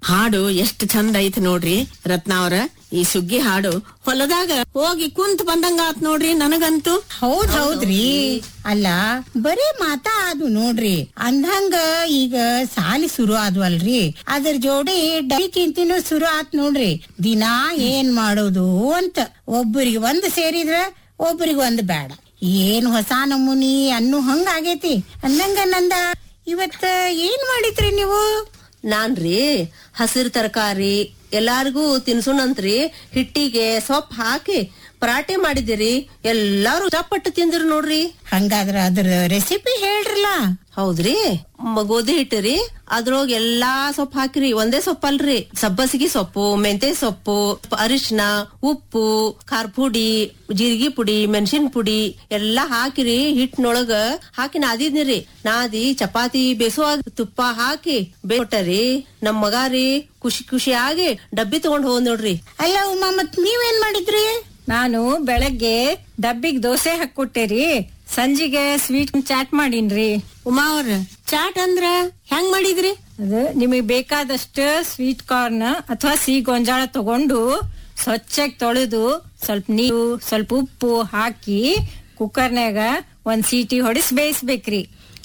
ಹಾಡು ಎಷ್ಟ್ ಚಂದ ಐತಿ ನೋಡ್ರಿ ರತ್ನ ಅವ್ರ ಈ ಸುಗ್ಗಿ ಹಾಡು ಹೊಲದಾಗ ಹೋಗಿ ಕುಂತ್ ಬಂದಂಗ ಆತ್ ನೋಡ್ರಿ ನನಗಂತೂ ಹೌದ್ ಹೌದ್ರಿ ಅಲ್ಲ ಬರೀ ಮಾತಾ ಅದು ನೋಡ್ರಿ ಅಂದಂಗ ಈಗ ಸಾಲಿ ಶುರು ಆದ್ವಲ್ರಿ ಅದ್ರ ಜೋಡಿ ಡೈ ಚಿಂತಿನೂ ಶುರು ಆತ್ ನೋಡ್ರಿ ದಿನಾ ಏನ್ ಮಾಡೋದು ಅಂತ ಒಬ್ಬರಿಗೆ ಒಂದ್ ಸೇರಿದ್ರ ಒಬ್ಬರಿಗೆ ಒಂದ್ ಬೇಡ ಏನ್ ಹೊಸ ನಮೂನಿ ಅನ್ನು ಹಂಗ ಆಗೇತಿ ಅಂದಂಗ ನಂದ ಇವತ್ತ ಏನ್ ಮಾಡಿದ್ರಿ ನೀವು ನಾನ್ರಿ ಹಸಿರು ತರಕಾರಿ ಎಲ್ಲಾರ್ಗೂ ತಿನ್ಸುಣಂತ್ರಿ ಹಿಟ್ಟಿಗೆ ಸೊಪ್ಪು ಹಾಕಿ ಪರಾಟೆ ಮಾಡಿದಿರಿ ಎಲ್ಲಾರು ಇಷ್ಟಪಟ್ಟು ತಿಂದಿರು ನೋಡ್ರಿ ಹಂಗಾದ್ರ ಅದ್ರ ರೆಸಿಪಿ ಹೇಳ್ರಲ್ಲ ಹೌದ್ರಿ ಮ- ಗೋಧಿ ಹಿಟ್ಟಿರಿ ಅದ್ರೊಳಗ ಎಲ್ಲಾ ಸೊಪ್ಪು ಹಾಕಿರಿ ಒಂದೇ ಸೊಪ್ಪಲ್ರಿ ಸಬ್ಬಸಿಗೆ ಸೊಪ್ಪು ಮೆಂತೆ ಸೊಪ್ಪು ಅರಿಶಿನ ಉಪ್ಪು ಖಾರ ಪುಡಿ ಜೀರಿಗೆ ಪುಡಿ ಮೆಣಸಿನ ಪುಡಿ ಎಲ್ಲಾ ಹಾಕಿರಿ ಹಿಟ್ಟಿನೊಳಗ ಹಾಕಿ ನಾದಿದ್ನಿರಿ ನಾದಿ ಚಪಾತಿ ಬೇಸುವಾಗ ತುಪ್ಪ ಹಾಕಿ ಬೇಟರಿ ನಮ್ ಮಗಾರಿ ಖುಷಿ ಖುಷಿಯಾಗಿ ಡಬ್ಬಿ ತಗೊಂಡ್ ಹೋದ್ ನೋಡ್ರಿ ಅಲ್ಲ ಉಮಾ ಮತ್ ನೀವೇನ್ ಮಾಡಿದ್ರಿ ನಾನು ಬೆಳಗ್ಗೆ ಡಬ್ಬಿಗ್ ದೋಸೆ ಹಾಕೊಟ್ಟೇರಿ ಸಂಜಿಗೆ ಸ್ವೀಟ್ ಚಾಟ್ ಮಾಡೀನ್ರಿ ಉಮಾ ಅವ್ರ ಚಾಟ್ ಅಂದ್ರ ಹೆಂಗ್ ಮಾಡಿದ್ರಿ ಅದು ನಿಮಗೆ ಬೇಕಾದಷ್ಟು ಸ್ವೀಟ್ ಕಾರ್ನ್ ಅಥವಾ ಸಿಹಿ ಗೊಂಜಾಳ ತಗೊಂಡು ಸ್ವಚ್ಛಾಗಿ ತೊಳೆದು ಸ್ವಲ್ಪ ನೀರು ಸ್ವಲ್ಪ ಉಪ್ಪು ಹಾಕಿ ಕುಕ್ಕರ್ನಾಗ ಒಂದ್ ಸೀಟಿ ಹೊಡಿಸ್ ಬೇಯಿಸ್ಬೇಕ್ರಿ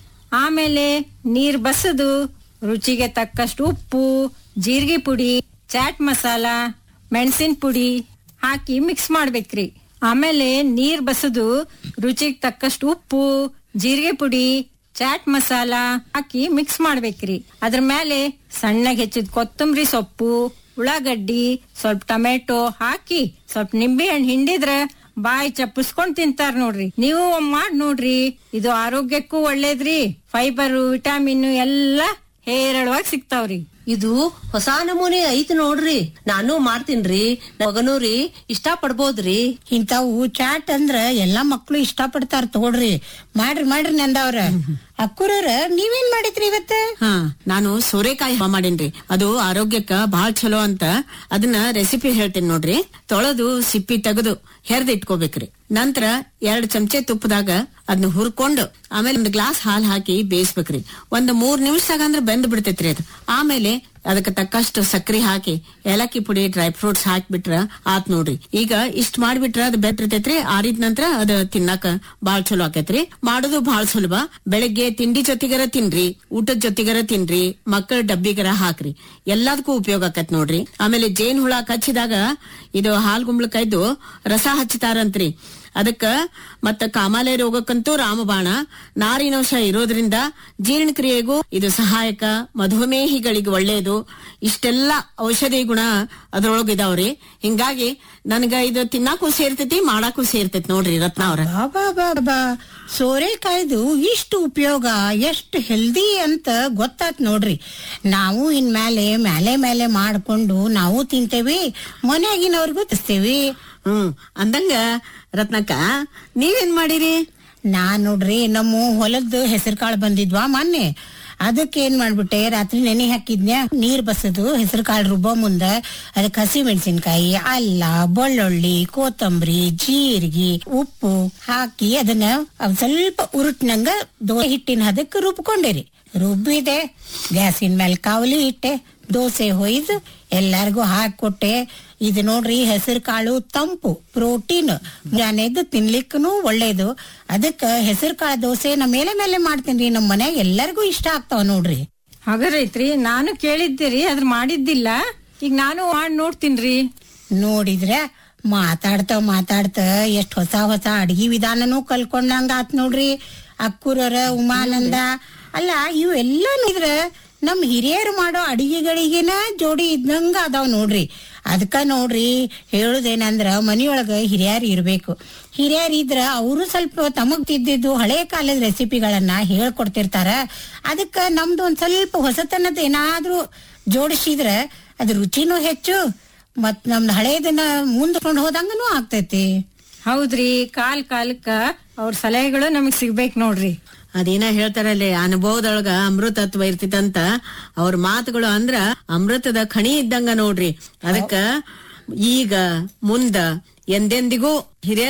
ಆಮೇಲೆ ನೀರ್ ಬಸದು ರುಚಿಗೆ ತಕ್ಕಷ್ಟು ಉಪ್ಪು ಜೀರಿಗೆ ಪುಡಿ ಚಾಟ್ ಮಸಾಲ ಮೆಣಸಿನ ಪುಡಿ ಹಾಕಿ ಮಿಕ್ಸ್ ಮಾಡ್ಬೇಕ್ರಿ ಆಮೇಲೆ ನೀರ್ ಬಸದು ರುಚಿಗೆ ತಕ್ಕಷ್ಟು ಉಪ್ಪು ಜೀರಿಗೆ ಪುಡಿ ಚಾಟ್ ಮಸಾಲ ಹಾಕಿ ಮಿಕ್ಸ್ ಮಾಡ್ಬೇಕ್ರಿ ಅದ್ರ ಮೇಲೆ ಸಣ್ಣಗೆ ಹೆಚ್ಚಿದ ಕೊತ್ತಂಬರಿ ಸೊಪ್ಪು ಉಳ್ಳಾಗಡ್ಡಿ ಸ್ವಲ್ಪ ಟೊಮೆಟೊ ಹಾಕಿ ಸ್ವಲ್ಪ ನಿಂಬೆ ಹಣ್ಣು ಹಿಂಡಿದ್ರ ಬಾಯಿ ಚಪ್ಪಿಸ್ಕೊಂಡ್ ತಿಂತಾರ ನೋಡ್ರಿ ನೀವು ಒಮ್ಮೆ ಮಾಡ್ ನೋಡ್ರಿ ಇದು ಆರೋಗ್ಯಕ್ಕೂ ಒಳ್ಳೇದ್ರಿ ಫೈಬರ್ ವಿಟಾಮಿನ್ ಎಲ್ಲ ಹೇರಳವಾಗಿ ಸಿಗ್ತಾವ್ರಿ ಇದು ಹೊಸ ನಮೂನೆ ಐತಿ ನೋಡ್ರಿ ನಾನು ಮಾಡ್ತೀನ್ರಿ ಮಗನೂ ರೀ ಇಷ್ಟ ಪಡ್ಬೋದ್ರಿ ಇಂತಾವು ಚಾಟ್ ಅಂದ್ರ ಎಲ್ಲಾ ಮಕ್ಳು ಇಷ್ಟ ಪಡ್ತಾರ ತಗೊಳ್ರಿ ಮಾಡ್ರಿ ಮಾಡ್ರಿ ನಂದವ್ರ ಅಕ್ಕುರರ ನೀವೇನ್ ಮಾಡಿದ್ರಿ ಇವತ್ತ ಹಾ ನಾನು ಸೋರೆಕಾಯಿ ಹಬ್ಬ ಮಾಡೇನ್ರಿ ಅದು ಆರೋಗ್ಯಕ್ಕ ಬಹಳ ಚಲೋ ಅಂತ ಅದನ್ನ ರೆಸಿಪಿ ಹೇಳ್ತೀನಿ ನೋಡ್ರಿ ತೊಳೆದು ಸಿಪ್ಪಿ ತೆಗೆದು ಹೆರ್ದ್ ಇಟ್ಕೋಬೇಕ್ರಿ ನಂತರ ಎರಡ್ ಚಮಚೆ ತುಪ್ಪದಾಗ ಅದನ್ನ ಹುರ್ಕೊಂಡು ಆಮೇಲೆ ಒಂದ್ ಗ್ಲಾಸ್ ಹಾಲ್ ಹಾಕಿ ಬೇಯಿಸ್ಬೇಕ್ರಿ ಒಂದ್ ಮೂರ್ ನಿಮಿಷದಾಗ ಅಂದ್ರ ಬೆಂದ್ ಬಿಡ್ತೈತ್ರಿ ಅದು ಆಮೇಲೆ ಅದಕ್ಕೆ ತಕ್ಕಷ್ಟು ಸಕ್ಕರೆ ಹಾಕಿ ಏಲಕ್ಕಿ ಪುಡಿ ಡ್ರೈ ಫ್ರೂಟ್ಸ್ ಹಾಕ್ಬಿಟ್ರ ಆತ್ ನೋಡ್ರಿ ಈಗ ಇಷ್ಟ ಮಾಡ್ಬಿಟ್ರ ಅದು ಬೆಟ್ಟಿರ್ತೈತ್ರಿ ಆರಿದ ನಂತರ ಅದ ತಿನ್ನಾಕ ಬಾಳ್ ಚಲೋ ಆಕೈತ್ರಿ ಮಾಡೋದು ಬಾಳ್ ಸುಲಭ ಬೆಳಗ್ಗೆ ತಿಂಡಿ ಜೊತೆಗರ ತಿನ್ರಿ ಊಟದ ಜೊತೆಗರ ತಿನ್ರಿ ಮಕ್ಕಳ ಡಬ್ಬಿಗರ ಹಾಕ್ರಿ ಎಲ್ಲದಕ್ಕೂ ಉಪಯೋಗ ಆಕತ್ ನೋಡ್ರಿ ಆಮೇಲೆ ಜೇನ್ ಹುಳ ಕಚ್ಚಿದಾಗ ಇದು ಹಾಲ್ಗುಂಬಳಕಾಯ್ದು ರಸ ಹಚ್ಚತಾರಂತ್ರಿ ಅದಕ್ಕ ಮತ್ತ ಕಾಮಾಲೆ ರೋಗಕ್ಕಂತೂ ರಾಮಬಾಣ ನಾರಿನಂಶ ಇರೋದ್ರಿಂದ ಜೀರ್ಣಕ್ರಿಯೆಗೂ ಇದು ಸಹಾಯಕ ಮಧುಮೇಹಿಗಳಿಗೆ ಒಳ್ಳೆಯದು ಇಷ್ಟೆಲ್ಲ ಔಷಧಿ ಗುಣ ಅದ್ರೊಳಗ ಇದಾವ್ರಿ ಹಿಂಗಾಗಿ ನನ್ಗ ಇದು ತಿನ್ನಾಕು ಸೇರ್ತೈತಿ ಮಾಡಾಕು ಸೇರ್ತೈತಿ ನೋಡ್ರಿ ರತ್ನ ಅವ್ರ ಬಾಬಾ ಬಾಬಾ ಸೋರೆಕಾಯ್ದು ಇಷ್ಟು ಉಪಯೋಗ ಎಷ್ಟು ಹೆಲ್ದಿ ಅಂತ ಗೊತ್ತಾತ್ ನೋಡ್ರಿ ನಾವು ಇನ್ಮೇಲೆ ಮೇಲೆ ಮೇಲೆ ಮಾಡ್ಕೊಂಡು ನಾವು ತಿಂತೇವಿ ಮನೆಯಾಗಿನವ್ರಿಗೂ ತಿಸ್ತೇವಿ ಹ್ಮ್ ಅಂದಂಗ ರತ್ನಕ್ಕ ನೀವೇನ್ ಮಾಡಿರಿ ನಾನ್ ನೋಡ್ರಿ ನಮ್ಮ ಹೊಲದ ಹೆಸರು ಕಾಳು ಬಂದಿದ್ವಾ ಮೊನ್ನೆ ಅದಕ್ಕೆ ಏನ್ ಮಾಡ್ಬಿಟ್ಟೆ ರಾತ್ರಿ ನೆನೆ ಹಾಕಿದ್ನ್ಯಾ ನೀರ್ ಬಸದು ಹೆಸರು ಕಾಳು ರುಬ್ಬೋ ಮುಂದ ಅದಕ್ಕೆ ಹಸಿ ಮೆಣಸಿನ್ಕಾಯಿ ಅಲ್ಲ ಬೆಳ್ಳುಳ್ಳಿ ಕೊತ್ತಂಬರಿ ಜೀರಿಗೆ ಉಪ್ಪು ಹಾಕಿ ಅದನ್ನ ಅವ್ ಸ್ವಲ್ಪ ಉರುಟ್ನಂಗ ದೋಸೆ ಹಿಟ್ಟಿನ ಹದಕ್ಕೆ ರುಬ್ಕೊಂಡಿರಿ ರುಬ್ಬಿದೆ ಗ್ಯಾಸಿನ ಮೇಲೆ ಕಾವಲಿ ಇಟ್ಟೆ ದೋಸೆ ಹೊಯ್ದು ಎಲ್ಲಾರ್ಗೂ ಹಾಕೊಟ್ಟೆ ಇದು ನೋಡ್ರಿ ಹೆಸರು ಕಾಳು ತಂಪು ಪ್ರೋಟೀನ್ ಮುಂಜಾನೆದ್ದು ತಿನ್ಲಿಕ್ಕೂ ಒಳ್ಳೇದು ಅದಕ್ಕ ಹೆಸರು ಕಾಳು ದೋಸೆ ನಾ ಮೇಲೆ ಮೇಲೆ ಮಾಡ್ತೀನಿ ನಮ್ಮ ಮನ್ಯಾಗ ಎಲ್ಲರಿಗೂ ಇಷ್ಟ ಆಗ್ತಾವ ನೋಡ್ರಿ ಹಾಗಾರೈತ್ರಿ ನಾನು ಕೇಳಿದ್ದೀರಿ ಅದ್ರ ಮಾಡಿದ್ದಿಲ್ಲ ಈಗ ನಾನು ಮಾಡಿ ನೋಡ್ತೀನ್ರಿ ನೋಡಿದ್ರೆ ಮಾತಾಡ್ತಾ ಮಾತಾಡ್ತಾ ಎಷ್ಟ್ ಹೊಸ ಹೊಸ ಅಡ್ಗಿ ವಿಧಾನನೂ ಕಲ್ಕೊಂಡಂಗ ಆತ್ ನೋಡ್ರಿ ಅಕ್ಕುರರ ಉಮಾನಂದ ಅಲ್ಲ ಇವೆಲ್ಲ ನೋಡಿದ್ರ ನಮ್ ಹಿರಿಯರು ಮಾಡೋ ಅಡಿಗೆಗಳಿಗೆನ ಜೋಡಿ ಇದ್ದಂಗ ಅದಾವ್ ನೋಡ್ರಿ ಅದಕ್ಕ ನೋಡ್ರಿ ಹೇಳುದೇನಂದ್ರ ಮನಿಯೊಳಗ ಹಿರಿಯರ್ ಇರ್ಬೇಕು ಹಿರಿಯರ್ ಇದ್ರ ಅವರು ಸ್ವಲ್ಪ ತಮಗ್ ತಿದ್ದಿದ್ದು ಹಳೆ ಕಾಲದ ರೆಸಿಪಿಗಳನ್ನ ಹೇಳ್ಕೊಡ್ತಿರ್ತಾರ ಅದಕ್ಕ ನಮ್ದು ಒಂದ್ ಸ್ವಲ್ಪ ಹೊಸತನದ ಏನಾದ್ರೂ ಜೋಡಿಸಿದ್ರ ಅದ್ ರುಚಿನೂ ಹೆಚ್ಚು ಮತ್ ನಮ್ದು ಹಳೇದನ್ನ ಮುಂದ್ಕೊಂಡು ಹೋದಂಗನೂ ಆಗ್ತೈತಿ ಹೌದ್ರಿ ಕಾಲ್ ಕಾಲಕ್ಕ ಅವ್ರ ಸಲಹೆಗಳು ನಮಗ್ ಸಿಗ್ಬೇಕ್ ನೋಡ್ರಿ ಅದೇನ ಹೇಳ್ತಾರಲ್ಲಿ ಅನುಭವದೊಳಗ ಅಮೃತತ್ವ ಇರ್ತಿತ್ತಂತ ಅವ್ರ ಮಾತುಗಳು ಅಂದ್ರ ಅಮೃತದ ಖಣಿ ಇದ್ದಂಗ ನೋಡ್ರಿ ಅದಕ್ಕ ಈಗ ಮುಂದ ಎಂದೆಂದಿಗೂ ಹಿರಿಯ